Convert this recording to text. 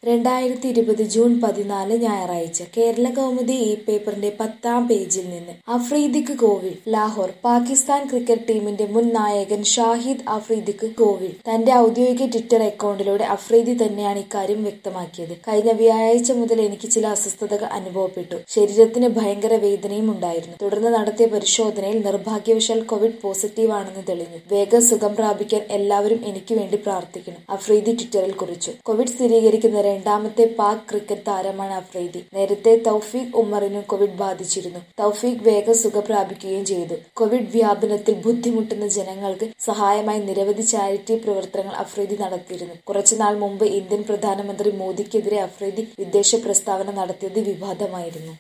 രണ്ടായിരത്തി ഇരുപത് ജൂൺ പതിനാല് ഞായറാഴ്ച കേരള കൗമുദി ഈ പേപ്പറിന്റെ പത്താം പേജിൽ നിന്ന് അഫ്രീദിക്ക് കോവിഡ് ലാഹോർ പാകിസ്ഥാൻ ക്രിക്കറ്റ് ടീമിന്റെ മുൻ നായകൻ ഷാഹിദ് അഫ്രീദിക്ക് കോവിഡ് തന്റെ ഔദ്യോഗിക ട്വിറ്റർ അക്കൗണ്ടിലൂടെ അഫ്രീദി തന്നെയാണ് ഇക്കാര്യം വ്യക്തമാക്കിയത് കഴിഞ്ഞ വ്യാഴാഴ്ച മുതൽ എനിക്ക് ചില അസ്വസ്ഥതകൾ അനുഭവപ്പെട്ടു ശരീരത്തിന് ഭയങ്കര വേദനയും ഉണ്ടായിരുന്നു തുടർന്ന് നടത്തിയ പരിശോധനയിൽ നിർഭാഗ്യവശാൽ കോവിഡ് പോസിറ്റീവ് ആണെന്ന് തെളിഞ്ഞു വേഗം സുഖം പ്രാപിക്കാൻ എല്ലാവരും എനിക്ക് വേണ്ടി പ്രാർത്ഥിക്കണം അഫ്രീദി ട്വിറ്ററിൽ കുറിച്ചു കോവിഡ് സ്ഥിരീകരിക്കുന്ന രണ്ടാമത്തെ പാക് ക്രിക്കറ്റ് താരമാണ് അഫ്രീദി നേരത്തെ തൗഫീഖ് ഉമറിനും കോവിഡ് ബാധിച്ചിരുന്നു തൗഫീഖ് വേഗം സുഖപ്രാപിക്കുകയും ചെയ്തു കോവിഡ് വ്യാപനത്തിൽ ബുദ്ധിമുട്ടുന്ന ജനങ്ങൾക്ക് സഹായമായി നിരവധി ചാരിറ്റി പ്രവർത്തനങ്ങൾ അഫ്രീദി നടത്തിയിരുന്നു കുറച്ചുനാൾ മുമ്പ് ഇന്ത്യൻ പ്രധാനമന്ത്രി മോദിക്കെതിരെ അഫ്രീദി വിദ്വേഷ പ്രസ്താവന നടത്തിയത് വിവാദമായിരുന്നു